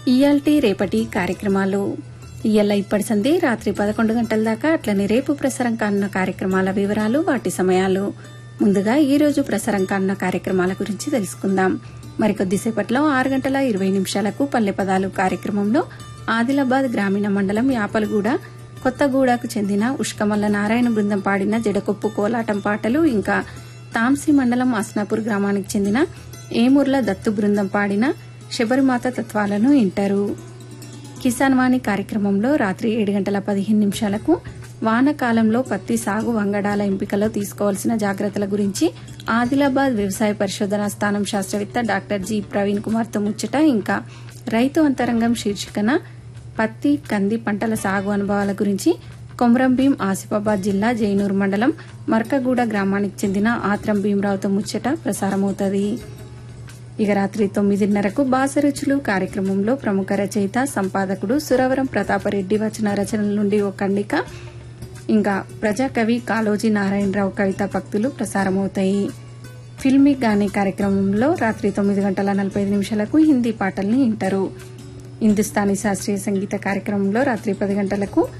ఇయాల్టి రేపటి కార్యక్రమాలు ఇయ్యాల ఇప్పటి సంధి రాత్రి పదకొండు గంటల దాకా అట్లనే రేపు ప్రసారం కానున్న కార్యక్రమాల వివరాలు వాటి సమయాలు ముందుగా ఈ రోజు ప్రసారం కానున్న కార్యక్రమాల గురించి తెలుసుకుందాం మరికొద్దిసేపట్లో ఆరు గంటల ఇరవై నిమిషాలకు పల్లె పదాలు కార్యక్రమంలో ఆదిలాబాద్ గ్రామీణ మండలం యాపలగూడ కొత్తగూడకు చెందిన ఉష్కమల్ల నారాయణ బృందం పాడిన జడకొప్పు కోలాటం పాటలు ఇంకా తాంసి మండలం అస్నాపూర్ గ్రామానికి చెందిన ఏమూర్ల దత్తు బృందం పాడిన శబరిమాత తత్వాలను వింటారు కిసాన్ వాణి కార్యక్రమంలో రాత్రి ఏడు గంటల పదిహేను నిమిషాలకు వానకాలంలో పత్తి సాగు వంగడాల ఎంపికలో తీసుకోవాల్సిన జాగ్రత్తల గురించి ఆదిలాబాద్ వ్యవసాయ పరిశోధనా స్థానం శాస్త్రవేత్త డాక్టర్ జి ప్రవీణ్ కుమార్తో ముచ్చట ఇంకా రైతు అంతరంగం శీర్షికన పత్తి కంది పంటల సాగు అనుభవాల గురించి కొమరం భీం ఆసిఫాబాద్ జిల్లా జైనూర్ మండలం మర్కగూడ గ్రామానికి చెందిన ఆత్రం భీమరావుతో ముచ్చట ప్రసారమవుతుంది ఇక రాత్రి తొమ్మిదిన్నరకు బాసరుచులు కార్యక్రమంలో ప్రముఖ రచయిత సంపాదకుడు సురవరం ప్రతాపరెడ్డి వచన రచనల నుండి ఒక ఖండిక ఇంకా ప్రజాకవి కాళోజీ నారాయణరావు కవితా భక్తులు ప్రసారమవుతాయి ఫిల్మీ గానే కార్యక్రమంలో రాత్రి తొమ్మిది గంటల నలభై ఐదు నిమిషాలకు హిందీ పాటల్ని వింటారు హిందుస్థానీ శాస్త్రీయ సంగీత కార్యక్రమంలో రాత్రి పది గంటలకు